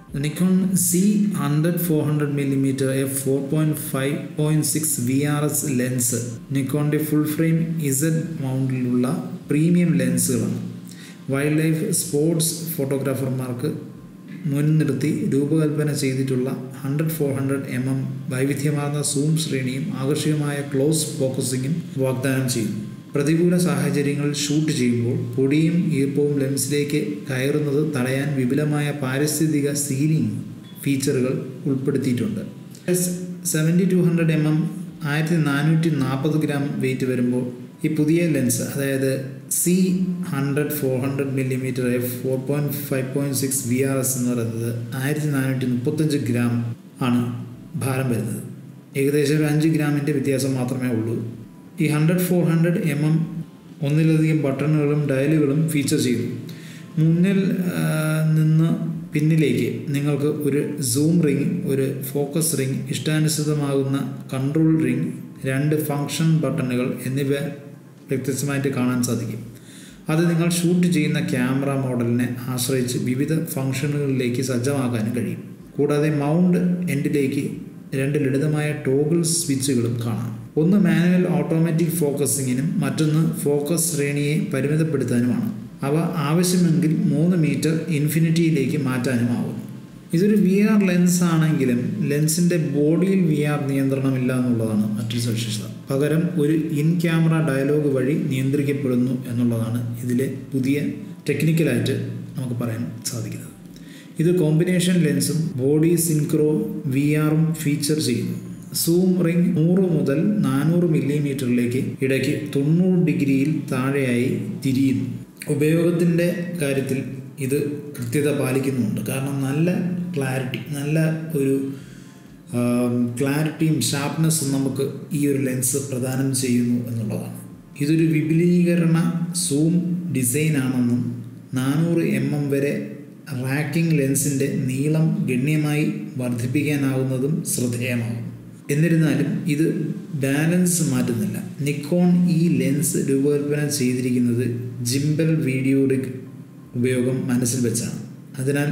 Nikon Z hundred four hundred millimetre F four point five point six V R S lens നിക്കോണിൻ്റെ full frame Z മൗണ്ടിലുള്ള premium ലെൻസുകളാണ് wildlife sports ഫോട്ടോഗ്രാഫർമാർക്ക് മുൻനിർത്തി രൂപകൽപ്പന ചെയ്തിട്ടുള്ള hundred four hundred M M വൈവിധ്യമാർന്ന zoom ശ്രേണിയും ആകർഷകമായ ക്ലോസ് ഫോക്കസിങ്ങും വാഗ്ദാനം ചെയ്യുന്നു പ്രതികൂല സാഹചര്യങ്ങളിൽ ഷൂട്ട് ചെയ്യുമ്പോൾ പൊടിയും ഈർപ്പവും ലെൻസിലേക്ക് കയറുന്നത് തടയാൻ വിപുലമായ പാരിസ്ഥിതിക സീലിംഗ് ഫീച്ചറുകൾ ഉൾപ്പെടുത്തിയിട്ടുണ്ട് seventy two hundred M M ആയിരത്തി നാനൂറ്റി നാൽപ്പത് ഗ്രാം വെയിറ്റ് വരുമ്പോൾ ഈ പുതിയ ലെൻസ് അതായത് Z hundred four hundred millimetre F four point five point six V R S എന്ന് പറയുന്നത് ആയിരത്തി നാനൂറ്റി മുപ്പത്തഞ്ച് ഗ്രാം ആണ് ഭാരം വരുന്നത് ഏകദേശം ഒരു അഞ്ച് ഗ്രാമിൻ്റെ വ്യത്യാസം മാത്രമേ ഉള്ളൂ ഈ hundred four hundred M M ഒന്നിലധികം ബട്ടണുകളും ഡയലുകളും ഫീച്ചർ ചെയ്തു മുന്നിൽ നിന്ന് പിന്നിലേക്ക് നിങ്ങൾക്ക് ഒരു സൂം റിംഗ് ഒരു ഫോക്കസ് റിംഗ് ഇഷ്ടാനുസൃതമാകുന്ന കൺട്രോൾ റിംഗ് രണ്ട് ഫങ്ഷൻ ബട്ടണുകൾ എന്നിവ വ്യത്യസ്തമായിട്ട് കാണാൻ സാധിക്കും അത് നിങ്ങൾ ഷൂട്ട് ചെയ്യുന്ന ക്യാമറ മോഡലിനെ ആശ്രയിച്ച് വിവിധ ഫങ്ഷനുകളിലേക്ക് സജ്ജമാക്കാനും കഴിയും കൂടാതെ മൗണ്ട് എൻഡിലേക്ക് രണ്ട് ലളിതമായ ടോഗിൾ സ്വിച്ചുകളും കാണാം ഒന്ന് മാനുവൽ ഓട്ടോമാറ്റിക് ഫോക്കസിങ്ങിനും മറ്റൊന്ന് ഫോക്കസ് ശ്രേണിയെ പരിമിതപ്പെടുത്താനുമാണ് അവ ആവശ്യമെങ്കിൽ മൂന്ന് മീറ്റർ ഇൻഫിനിറ്റിയിലേക്ക് മാറ്റാനുമാവുന്നു ഇതൊരു വി ആർ ലെൻസ് ആണെങ്കിലും ലെൻസിൻ്റെ ബോഡിയിൽ വി ആർ നിയന്ത്രണമില്ല എന്നുള്ളതാണ് മറ്റൊരു സവിശേഷത പകരം ഒരു ഇൻ ക്യാമറ ഡയലോഗ് വഴി നിയന്ത്രിക്കപ്പെടുന്നു എന്നുള്ളതാണ് ഇതിലെ പുതിയ ടെക്നിക്കലായിട്ട് നമുക്ക് പറയാൻ സാധിക്കുന്നത് ഇത് കോമ്പിനേഷൻ ലെൻസും ബോഡി സിൻക്രോ വി ആറും ഫീച്ചർ ചെയ്യുന്നു സൂം റിംഗ് നൂറ് മുതൽ നാനൂറ് മില്ലിമീറ്ററിലേക്ക് ഇടയ്ക്ക് തൊണ്ണൂറ് ഡിഗ്രിയിൽ താഴെയായി തിരിയുന്നു ഉപയോഗത്തിൻ്റെ കാര്യത്തിൽ ഇത് കൃത്യത പാലിക്കുന്നുണ്ട് കാരണം നല്ല ക്ലാരിറ്റി നല്ല ഒരു ക്ലാരിറ്റിയും ഷാർപ്നെസ്സും നമുക്ക് ഈ ഒരു ലെൻസ് പ്രദാനം ചെയ്യുന്നു എന്നുള്ളതാണ് ഇതൊരു വിപുലീകരണ സൂം ഡിസൈനാണെന്നും നാനൂറ് എം എം വരെ റാക്കിംഗ് ലെൻസിൻ്റെ നീളം ഗണ്യമായി വർദ്ധിപ്പിക്കാനാവുന്നതും ശ്രദ്ധേയമാകും എന്നിരുന്നാലും ഇത് ബാലൻസ് മാറ്റുന്നില്ല നിക്കോൺ ഈ ലെൻസ് രൂപകൽപ്പന ചെയ്തിരിക്കുന്നത് ജിംബൽ വീഡിയോഡിക് ഉപയോഗം മനസ്സിൽ വെച്ചാണ് അതിനാൽ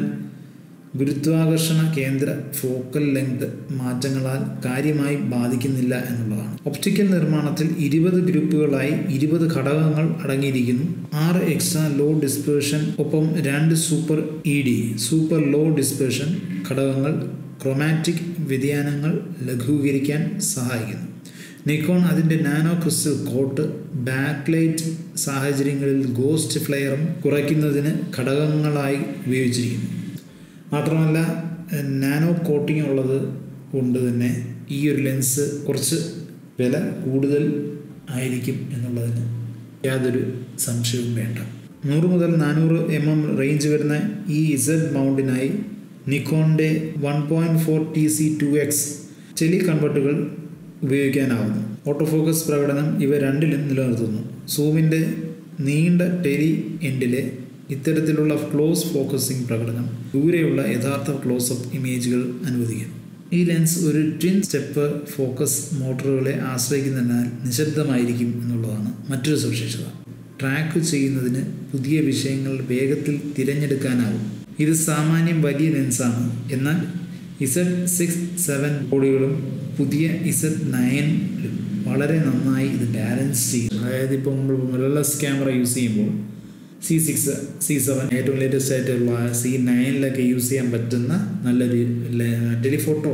ഗുരുത്വാകർഷണ കേന്ദ്ര ഫോക്കൽ ലെങ്ത് മാറ്റങ്ങളാൽ കാര്യമായി ബാധിക്കുന്നില്ല എന്നുള്ളതാണ് ഒപ്റ്റിക്കൽ നിർമ്മാണത്തിൽ ഇരുപത് ഗ്രൂപ്പുകളായി ഇരുപത് ഘടകങ്ങൾ അടങ്ങിയിരിക്കുന്നു ആറ് എക്സ്ട്രാ ലോ ഡിസ്പേർഷൻ ഒപ്പം രണ്ട് super E D super low dispersion ഘടകങ്ങൾ ക്രൊമാറ്റിക് വ്യതിയാനങ്ങൾ ലഘൂകരിക്കാൻ സഹായിക്കുന്നു നിക്കോൺ അതിൻ്റെ നാനോ ക്രിസ്റ്റൽ കോട്ട് ബാക്ക്ലൈറ്റ് സാഹചര്യങ്ങളിൽ ഗോസ്റ്റ് ഫ്ലെയറും കുറയ്ക്കുന്നതിന് ഘടകങ്ങളായി ഉപയോഗിച്ചിരിക്കുന്നു മാത്രമല്ല നാനോ കോട്ടിംഗ് ഉള്ളത് കൊണ്ട് തന്നെ ഈ ഒരു ലെൻസ് കുറച്ച് വില കൂടുതൽ ആയിരിക്കും എന്നുള്ളതിന് യാതൊരു സംശയവും വേണ്ട നൂറ് മുതൽ നാനൂറ് എം എം റേഞ്ച് വരുന്ന ഈ ഇസഡ് മൗണ്ടിനായി Nikon one point four T C two X tele കൺവെർട്ടുകൾ ഉപയോഗിക്കാനാവുന്നു ഓട്ടോ ഫോക്കസ് പ്രകടനം ഇവ രണ്ടിലും നിലനിർത്തുന്നു സൂമിൻ്റെ നീണ്ട ടെലി എൻഡിലെ ഇത്തരത്തിലുള്ള ക്ലോസ് ഫോക്കസിംഗ് പ്രകടനം ദൂരെയുള്ള യഥാർത്ഥ ക്ലോസപ്പ് ഇമേജുകൾ അനുവദിക്കുന്നു ഈ ലെൻസ് ഒരു ട്വിൻ സ്റ്റെപ്പ് ഫോക്കസ് മോട്ടറുകളെ ആശ്രയിക്കുന്നതിനാൽ നിശബ്ദമായിരിക്കും എന്നുള്ളതാണ് മറ്റൊരു സവിശേഷത ട്രാക്ക് ചെയ്യുന്നതിന് പുതിയ വിഷയങ്ങൾ വേഗത്തിൽ തിരഞ്ഞെടുക്കാനാവും ഇത് സാമാന്യം വലിയ ലെൻസാണ് എന്നാൽ ഇസഡ് സിക്സ് സെവൻ ബോഡികളും പുതിയ ഇസഡ് നയൻ വളരെ നന്നായി ഇത് ബാലൻസ് ചെയ്യും അതായത് ഇപ്പോൾ നമ്മൾ മിറർലെസ് ക്യാമറ യൂസ് ചെയ്യുമ്പോൾ സി സിക്സ് സി സെവൻ ഏറ്റവും ലേറ്റസ്റ്റ് ആയിട്ടുള്ള സി നയനിലൊക്കെ യൂസ് ചെയ്യാൻ പറ്റുന്ന നല്ലൊരു ടെലിഫോട്ടോ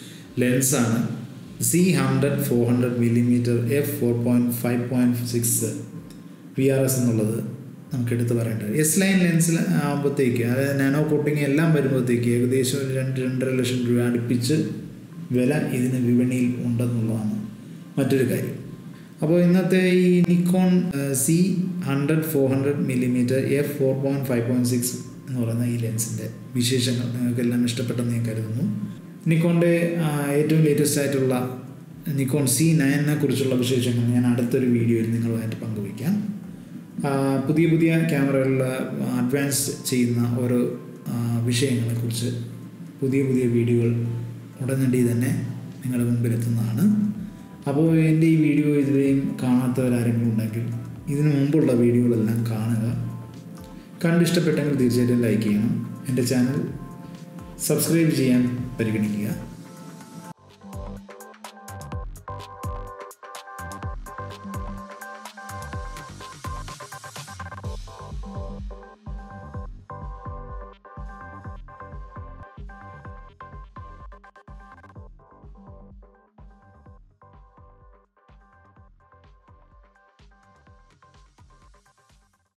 ലെൻസാണ് Z hundred four hundred millimetre F four point five point six V R S എന്നുള്ളത് നമുക്ക് എടുത്ത് പറയേണ്ടത് എസ് ലൈൻ ലെൻസിൽ ആകുമ്പോഴത്തേക്ക് അതായത് നാനോ കോട്ടിങ് എല്ലാം വരുമ്പോഴത്തേക്ക് ഏകദേശം ഒരു രണ്ട് രണ്ടര ലക്ഷം രൂപ അടുപ്പിച്ച് വില ഇതിന് വിപണിയിൽ ഉണ്ടെന്നുള്ളതാണ് മറ്റൊരു കാര്യം അപ്പോൾ ഇന്നത്തെ ഈ Nikon Z hundred four hundred millimetre F four point five point six എന്ന് പറയുന്ന ഈ ലെൻസിൻ്റെ വിശേഷങ്ങൾ നിങ്ങൾക്കെല്ലാം ഇഷ്ടപ്പെട്ടെന്ന് ഞാൻ കരുതുന്നു നിക്കോണിൻ്റെ ഏറ്റവും ലേറ്റസ്റ്റ് ആയിട്ടുള്ള നിക്കോൺ സി നയനെ കുറിച്ചുള്ള വിശേഷങ്ങൾ ഞാൻ അടുത്തൊരു വീഡിയോയിൽ നിങ്ങളുമായിട്ട് പങ്കുവയ്ക്കാം പുതിയ പുതിയ ക്യാമറകളിൽ അഡ്വാൻസ് ചെയ്യുന്ന ഓരോ വിഷയങ്ങളെക്കുറിച്ച് പുതിയ പുതിയ വീഡിയോകൾ ഉടനടി തന്നെ നിങ്ങളുടെ മുമ്പിൽ എത്തുന്നതാണ് അപ്പോൾ എൻ്റെ ഈ വീഡിയോ ഇതുവരെയും കാണാത്തവരാരെങ്കിലും ഉണ്ടെങ്കിൽ ഇതിനു മുമ്പുള്ള വീഡിയോകളെല്ലാം കാണുക കണ്ടിഷ്ടപ്പെട്ടെങ്കിൽ തീർച്ചയായിട്ടും ലൈക്ക് ചെയ്യണം എൻ്റെ ചാനൽ സബ്സ്ക്രൈബ് ചെയ്യാൻ പരിഗണിക്കുക